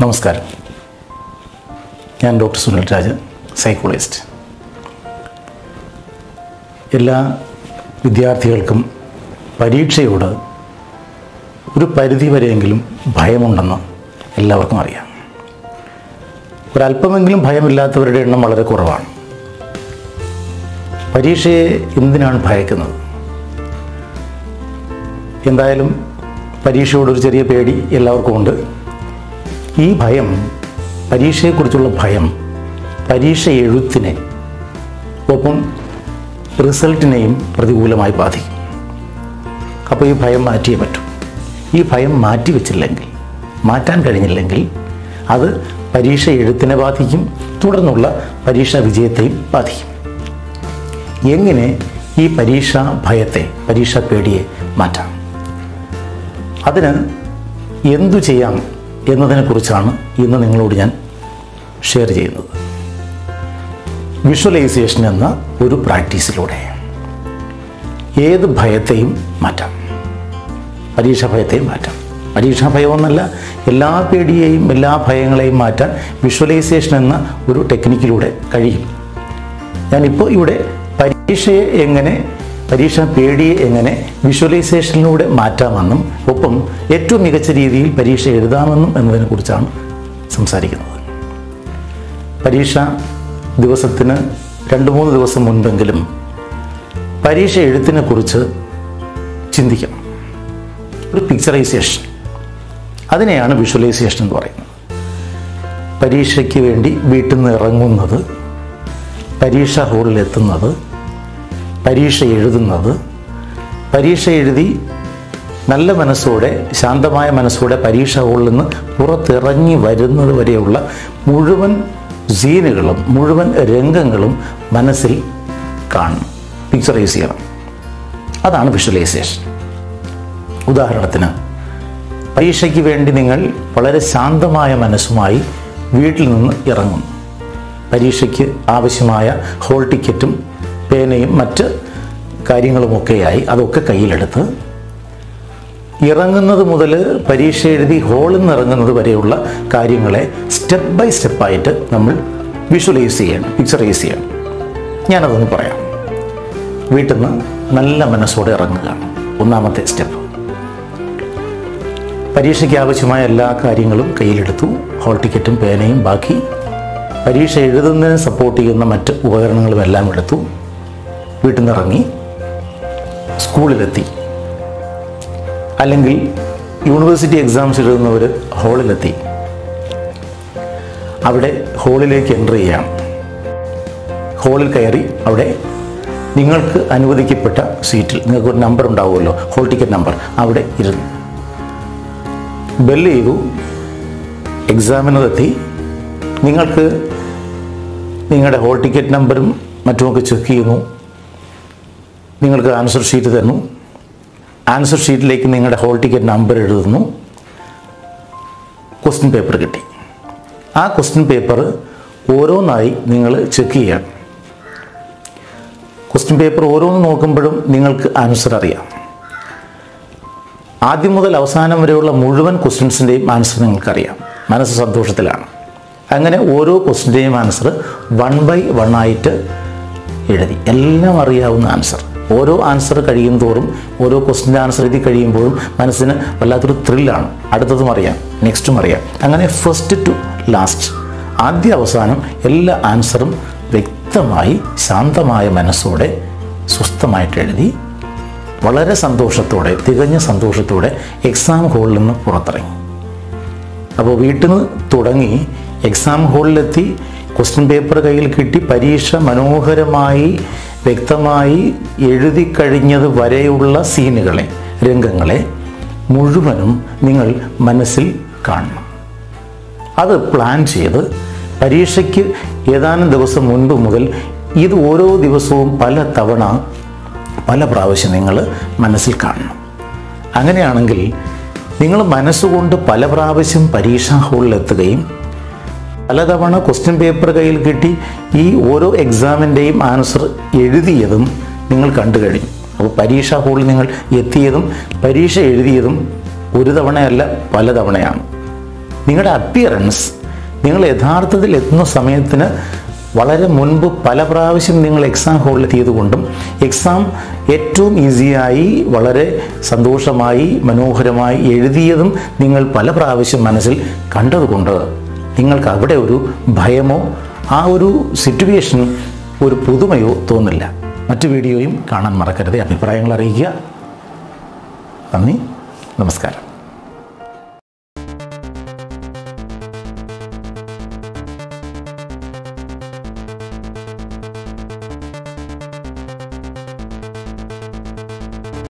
നമസ്കാരം ഞാൻ doctor Sunil Rajan psychologist എല്ലാ വിദ്യാർത്ഥികൾക്കും പരീക്ഷയോട് ഒരു പരിധിവരെയെങ്കിലും ഭയമുണ്ടെന്ന് എല്ലാവർക്കും അറിയാം ഒരല്പമെങ്കിലും ഭയമില്ലാത്തവരുടെ എണ്ണം വളരെ കുറവാണ് പരീക്ഷയെ എന്തിനാണ് ഭയക്കുന്നത് എന്തായാലും പരീക്ഷയോടൊരു ചെറിയ പേടി എല്ലാവർക്കും ഉണ്ട് ഈ ഭയം പരീക്ഷയെക്കുറിച്ചുള്ള ഭയം പരീക്ഷ എഴുത്തിനെ ഒപ്പം റിസൾട്ടിനെയും പ്രതികൂലമായി ബാധിക്കും അപ്പോൾ ഈ ഭയം മാറ്റിയേ പറ്റൂ ഈ ഭയം മാറ്റി വെച്ചില്ലെങ്കിൽ മാറ്റാൻ കഴിഞ്ഞില്ലെങ്കിൽ അത് പരീക്ഷ എഴുത്തിനെ ബാധിക്കും തുടർന്നുള്ള പരീക്ഷാ വിജയത്തെയും ബാധിക്കും എങ്ങനെ ഈ പരീക്ഷാ ഭയത്തെ പരീക്ഷാ പേടിയെ മാറ്റാം അതിന് എന്തു ചെയ്യാം എന്നതിനെക്കുറിച്ചാണ് ഇന്ന് നിങ്ങളോട് ഞാൻ ഷെയർ ചെയ്യുന്നത് വിഷ്വലൈസേഷൻ എന്ന ഒരു പ്രാക്ടീസിലൂടെ ഏത് ഭയത്തെയും മാറ്റാം പരീക്ഷാ ഭയത്തെയും മാറ്റാം പരീക്ഷാ ഭയമൊന്നല്ല എല്ലാ പേടിയെയും എല്ലാ ഭയങ്ങളെയും മാറ്റാൻ വിഷ്വലൈസേഷൻ എന്ന ഒരു ടെക്നിക്കിലൂടെ കഴിയും ഞാനിപ്പോൾ ഇവിടെ പരീക്ഷയെ എങ്ങനെ പരീക്ഷാ പേടിയെ എങ്ങനെ വിഷ്വലൈസേഷനിലൂടെ മാറ്റാമെന്നും ഒപ്പം ഏറ്റവും മികച്ച രീതിയിൽ പരീക്ഷ എഴുതാമെന്നും എന്നതിനെക്കുറിച്ചാണ് സംസാരിക്കുന്നത് പരീക്ഷ ദിവസത്തിന് രണ്ട് മൂന്ന് ദിവസം മുൻപെങ്കിലും പരീക്ഷ എഴുത്തിനെക്കുറിച്ച് ചിന്തിക്കണം ഒരു പിക്ചറൈസേഷൻ അതിനെയാണ് വിഷ്വലൈസേഷൻ എന്ന് പറയുന്നത് പരീക്ഷയ്ക്ക് വേണ്ടി വീട്ടിൽ നിന്ന് ഇറങ്ങുന്നത് പരീക്ഷ ഹാളിൽ എത്തുന്നത് പരീക്ഷ എഴുതുന്നത് പരീക്ഷ എഴുതി നല്ല മനസ്സോടെ ശാന്തമായ മനസ്സോടെ പരീക്ഷ ഹാളിൽ നിന്ന് പുറത്തിറങ്ങി വരുന്നത് വരെയുള്ള മുഴുവൻ സീനുകളും മുഴുവൻ രംഗങ്ങളും മനസ്സിൽ കാണണം പിക്ചറൈസ് ചെയ്യണം അതാണ് വിഷ്വലൈസേഷൻ ഉദാഹരണത്തിന് പരീക്ഷയ്ക്ക് വേണ്ടി നിങ്ങൾ വളരെ ശാന്തമായ മനസ്സുമായി വീട്ടിൽ നിന്ന് ഇറങ്ങുന്നു പരീക്ഷയ്ക്ക് ആവശ്യമായ ഹോൾ ടിക്കറ്റും പേനയും മറ്റ് കാര്യങ്ങളുമൊക്കെയായി അതൊക്കെ കയ്യിലെടുത്ത് ഇറങ്ങുന്നത് മുതൽ പരീക്ഷ എഴുതി ഹോളിൽ നിന്ന് ഇറങ്ങുന്നത് വരെയുള്ള കാര്യങ്ങളെ സ്റ്റെപ്പ് ബൈ സ്റ്റെപ്പായിട്ട് നമ്മൾ വിഷ്വലൈസ് ചെയ്യണം പിക്ചറൈസ് ചെയ്യണം ഞാനതൊന്ന് പറയാം വീട്ടിൽ നിന്ന് നല്ല മനസ്സോടെ ഇറങ്ങുകയാണ് ഒന്നാമത്തെ സ്റ്റെപ്പ് പരീക്ഷയ്ക്ക് ആവശ്യമായ എല്ലാ കാര്യങ്ങളും കയ്യിലെടുത്തു ഹോൾ ടിക്കറ്റും പേനയും ബാക്കി പരീക്ഷ എഴുതുന്നതിന് സപ്പോർട്ട് ചെയ്യുന്ന മറ്റ് ഉപകരണങ്ങളും എല്ലാം എടുത്തു വീട്ടിൽ നിന്ന് ഇറങ്ങി സ്കൂളിലെത്തി അല്ലെങ്കിൽ യൂണിവേഴ്സിറ്റി എക്സാംസ് എഴുതുന്നവർ ഹാളിലെത്തി അവിടെ ഹാളിലേക്ക് എൻ്റർ ചെയ്യാം ഹാളിൽ കയറി അവിടെ നിങ്ങൾക്ക് അനുവദിക്കപ്പെട്ട സീറ്റിൽ നിങ്ങൾക്ക് ഒരു നമ്പർ ഉണ്ടാവുമല്ലോ ഹോൾ ടിക്കറ്റ് നമ്പർ അവിടെ ഇരുന്നു ബെല്ല് ചെയ്തു എക്സാമിനർ എത്തി നിങ്ങൾക്ക് നിങ്ങളുടെ ഹോൾ ടിക്കറ്റ് നമ്പറും മറ്റുമൊക്കെ ചെക്ക് ചെയ്യുന്നു നിങ്ങൾക്ക് ആൻസർ ഷീറ്റ് തരുന്നു ആൻസർ ഷീറ്റിലേക്ക് നിങ്ങളുടെ ഹോൾ ടിക്കറ്റ് നമ്പർ എഴുതുന്നു ക്വസ്റ്റ്യൻ പേപ്പർ കിട്ടി ആ ക്വസ്റ്റ്യൻ പേപ്പർ ഓരോന്നായി നിങ്ങൾ ചെക്ക് ചെയ്യണം ക്വസ്റ്റ്യൻ പേപ്പർ ഓരോന്ന് നോക്കുമ്പോഴും നിങ്ങൾക്ക് ആൻസർ അറിയാം ആദ്യം മുതൽ അവസാനം വരെയുള്ള മുഴുവൻ ക്വസ്റ്റ്യൻസിൻ്റെയും ആൻസർ നിങ്ങൾക്കറിയാം മനസ്സ് സന്തോഷത്തിലാണ് അങ്ങനെ ഓരോ ക്വസ്റ്റിൻ്റെയും ആൻസർ വൺ ബൈ വൺ ആയിട്ട് എഴുതി എല്ലാം അറിയാവുന്ന ആൻസർ ഓരോ ആൻസർ കഴിയും തോറും ഓരോ ക്വസ്റ്റിൻ്റെ ആൻസർ എഴുതി കഴിയുമ്പോഴും മനസ്സിന് വല്ലാത്തൊരു ത്രില്ലാണ് അടുത്തതും അറിയാം നെക്സ്റ്റും അറിയാം അങ്ങനെ ഫസ്റ്റ് ടു ലാസ്റ്റ് ആദ്യ അവസാനം എല്ലാ ആൻസറും വ്യക്തമായി ശാന്തമായ മനസ്സോടെ സ്വസ്ഥമായിട്ട് എഴുതി വളരെ സന്തോഷത്തോടെ തികഞ്ഞ സന്തോഷത്തോടെ എക്സാം ഹാളിൽ നിന്ന് പുറത്തിറങ്ങി അപ്പോൾ വീട്ടിൽ നിന്ന് തുടങ്ങി എക്സാം ഹാളിലെത്തി ക്വസ്റ്റ്യൻ പേപ്പർ കയ്യിൽ കിട്ടി പരീക്ഷ മനോഹരമായി വ്യക്തമായി എഴുതി കഴിഞ്ഞത് വരെയുള്ള സീനുകളെ രംഗങ്ങളെ മുഴുവനും നിങ്ങൾ മനസ്സിൽ കാണണം അത് പ്ലാൻ ചെയ്ത് പരീക്ഷയ്ക്ക് ഏതാനും ദിവസം മുൻപ് മുതൽ ഇത് ഓരോ ദിവസവും പല തവണ പല പ്രാവശ്യം നിങ്ങൾ മനസ്സിൽ കാണണം അങ്ങനെയാണെങ്കിൽ നിങ്ങൾ മനസ്സുകൊണ്ട് പല പ്രാവശ്യം പരീക്ഷാ ഹാളിലെത്തുകയും പലതവണ ക്വസ്റ്റ്യൻ പേപ്പർ കയ്യിൽ കിട്ടി ഈ ഓരോ എക്സാമിൻ്റെയും ആൻസർ എഴുതിയതും നിങ്ങൾ കണ്ടു കഴിഞ്ഞു അപ്പോൾ പരീക്ഷാ ഹാളിൽ നിങ്ങൾ എത്തിയതും പരീക്ഷ എഴുതിയതും ഒരു തവണയല്ല പല തവണയാണ് നിങ്ങളുടെ അപ്പിയറൻസ് നിങ്ങൾ യഥാർത്ഥത്തിൽ എത്തുന്ന സമയത്തിന് വളരെ മുൻപ് പല പ്രാവശ്യം നിങ്ങൾ എക്സാം ഹോളിൽ ചെയ്തുകൊണ്ടും എക്സാം ഏറ്റവും ഈസിയായി വളരെ സന്തോഷമായി മനോഹരമായി എഴുതിയതും നിങ്ങൾ പല പ്രാവശ്യം മനസ്സിൽ കണ്ടതുകൊണ്ട് നിങ്ങൾക്ക് അവിടെ ഒരു ഭയമോ ആ ഒരു സിറ്റുവേഷൻ ഒരു പുതുമയോ തോന്നില്ല മറ്റു വീഡിയോയും കാണാൻ മറക്കരുത് അഭിപ്രായങ്ങൾ അറിയിക്കുക നന്ദി നമസ്കാരം